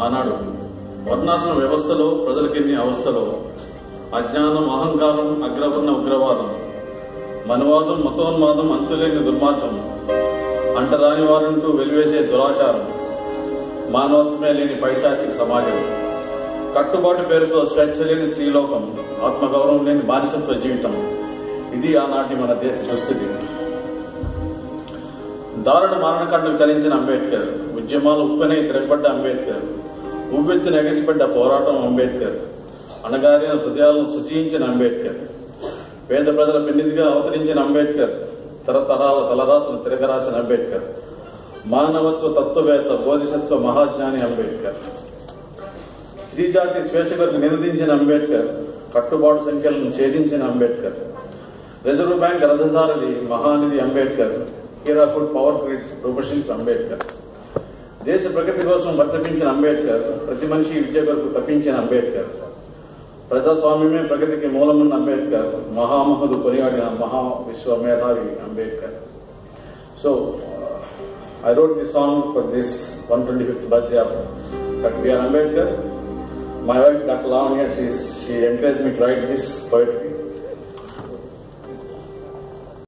ఆనాడు వర్ణాశ్రమ వ్యవస్థలో ప్రజలకెన్ని అవస్థలో అజ్ఞానం అహంకారం అగ్రవర్ణ ఉగ్రవాదం మనువాదం మతోన్మాదం అంతులేని దుర్మార్గం అంటరాని వారంటూ వెలివేసే దురాచారం మానవత్వమే లేని పైశాచిక సమాజం కట్టుబాటు పేరుతో స్వేచ్ఛ లేని స్త్రీలోకం ఆత్మగౌరవం లేని బానిసత్వ జీవితం ఇది ఆనాటి మన దేశ దుస్థితి దారుణ మారణకాండం చలించిన అంబేద్కర్ ఉద్యమాలు ఉప్పెనై తిరగబడ్డ అంబేద్కర్ ఉవ్వెత్తున ఎగసిపడ్డ పోరాటం అంబేద్కర్ అణగారిన హృదయాలను శుచించిన అంబేద్కర్ పేద ప్రజల పెన్నిదిగా అవతరించిన అంబేద్కర్ తరతరాల తలరాతను తిరగరాసిన అంబేద్కర్ మానవత్వ తత్వవేత్త బోధిసత్వ మహాజ్ఞాని అంబేద్కర్ స్త్రీజాతి స్వేచ్ఛ కొరకు నినదించిన అంబేద్కర్ కట్టుబాటు సంఖ్యలను ఛేదించిన అంబేద్కర్ రిజర్వ్ బ్యాంక్ రథసారథి మహానిధి అంబేద్కర్ హీరాకుడ్ పవర్ గ్రిడ్ రూపశిల్పి అంబేద్కర్ దేశ ప్రగతి కోసం వర్తపించిన అంబేద్కర్ ప్రతి మనిషి విద్య కొరకు తప్పించిన అంబేద్కర్ ప్రజాస్వామ్యమే ప్రగతికి మూలమున్న అంబేద్కర్ మహామహుడు కొనియాడిన మహా విశ్వ మేధావి Ambedkar so I wrote the song for this one twenty fifth birthday of doctor B R Ambedkar my wife doctor Lavanya she encouraged me to write this poetry